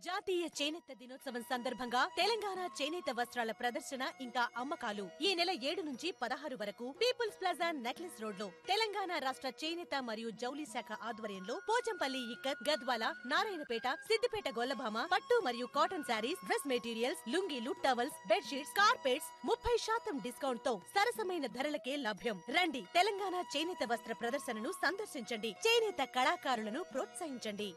జాతీయ చేనేత దినోత్సవం సందర్భంగా తెలంగాణ చేనేత వస్త్రాల ప్రదర్శన ఇంకా అమ్మకాలు ఈ నెల ఏడు నుంచి పదహారు వరకు పీపుల్స్ ప్లాజా నెక్లెస్ రోడ్ లో తెలంగాణ రాష్ట్ర చేనేత మరియు జౌలి శాఖ ఆధ్వర్యంలో పోచంపల్లి ఇక్కత్ గద్వాల నారాయణపేట సిద్దిపేట గొల్లభామ పట్టు మరియు కాటన్ శారీస్ డ్రెస్ మెటీరియల్స్ లుంగీలు టవల్స్ బెడ్షీట్స్ కార్పెట్స్ ముప్పై శాతం డిస్కౌంట్ తో సరసమైన ధరలకే లభ్యం రండి తెలంగాణ చేనేత వస్త్ర ప్రదర్శనను సందర్శించండి చేనేత కళాకారులను ప్రోత్సహించండి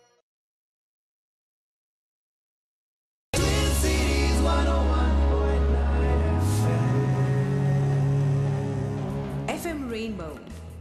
FM Rainbow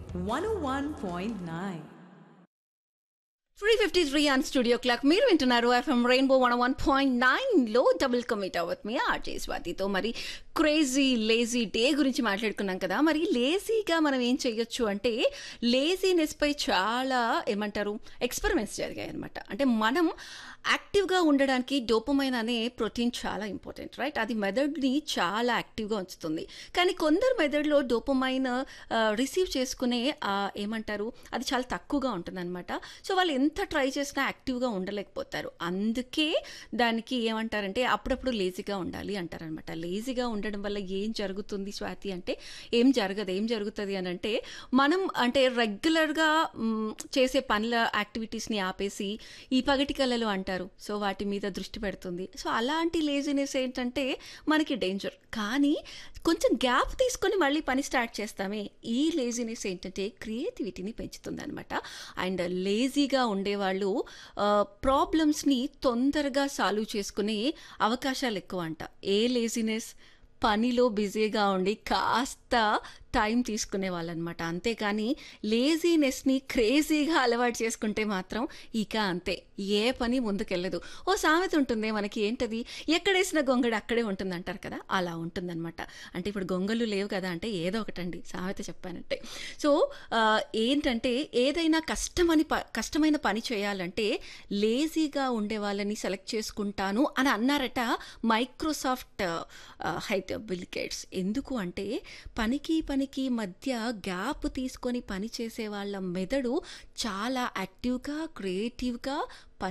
101.9. Three fifty three on studio clock మీరు వింటున్నారు FM rainbow one one point నైన్లో డబుల్ కమిట్ అవ్వత్ మీ ఆర్జే స్వాతితో మరి క్రేజీ లేజీ డే గురించి మాట్లాడుకున్నాం కదా మరి లేజీగా మనం ఏం చేయొచ్చు అంటే లేజీనెస్ పై చాలా ఏమంటారు ఎక్స్పెరిమెంట్స్ జరిగాయి అనమాట అంటే మనం యాక్టివ్గా ఉండడానికి డోపమైన్ అనే ప్రోటీన్ చాలా ఇంపార్టెంట్ రైట్ అది మెదడుని చాలా యాక్టివ్గా ఉంచుతుంది కానీ కొందరు మెదడులో డోపమైన్ రిసీవ్ చేసుకునే ఆ, ఏమంటారు అది చాలా తక్కువగా ఉంటుందన్నమాట సో వాళ్ళు ఎంత ట్రై చేసినా యాక్టివ్గా ఉండలేకపోతారు అందుకే దానికి ఏమంటారంటే అప్పుడప్పుడు లేజీగా ఉండాలి అంటారనమాట లేజీగా ఉండడం వల్ల ఏం జరుగుతుంది స్వాతి అంటే ఏం జరగదు ఏం జరుగుతుంది అని అంటే మనం అంటే రెగ్యులర్గా మ్, చేసే పనుల యాక్టివిటీస్ని ఆపేసి ఈ పగటి కళలు అంటారు సో వాటి మీద దృష్టి పెడుతుంది సో అలాంటి లేజినెస్ ఏంటంటే మనకి డేంజర్ కానీ కొంచెం గ్యాప్ తీసుకొని మళ్ళీ పని స్టార్ట్ చేస్తామే ఈ లేజినెస్ ఏంటంటే క్రియేటివిటీని పెంచుతుంది అనమాట అండ్ లేజీగా ఉండేవాళ్ళు ప్రాబ్లమ్స్ని తొందరగా సాల్వ్ చేసుకునే అవకాశాలు ఎక్కువ అంట ఏ లేజినెస్ పనిలో బిజీగా ఉండి కాస్త టైం తీసుకునే వాళ్ళనమాట అంతేకాని లేజీనెస్ని క్రేజీగా అలవాటు చేసుకుంటే మాత్రం ఇక అంతే ఏ పని ముందుకెళ్ళదు ఓ సామెత ఉంటుంది మనకి ఏంటది ఎక్కడేసిన గొంగడు అక్కడే ఉంటుంది అంటారు కదా అలా ఉంటుందన్నమాట అంటే ఇప్పుడు గొంగలు లేవు కదా అంటే ఏదో ఒకటండి సామెత చెప్పానంటే సో ఆ, ఏంటంటే ఏదైనా కష్టమని ప కష్టమైన పని చేయాలంటే లేజీగా ఉండే వాళ్ళని సెలెక్ట్ చేసుకుంటాను అని అన్నారట మైక్రోసాఫ్ట్ హైట్ బిల్గేట్స్ ఎందుకు అంటే పనికి పనికి మధ్య గ్యాప్ తీసుకొని పని చేసే వాళ్ళ మెదడు చాలా యాక్టివ్గా క్రియేటివ్గా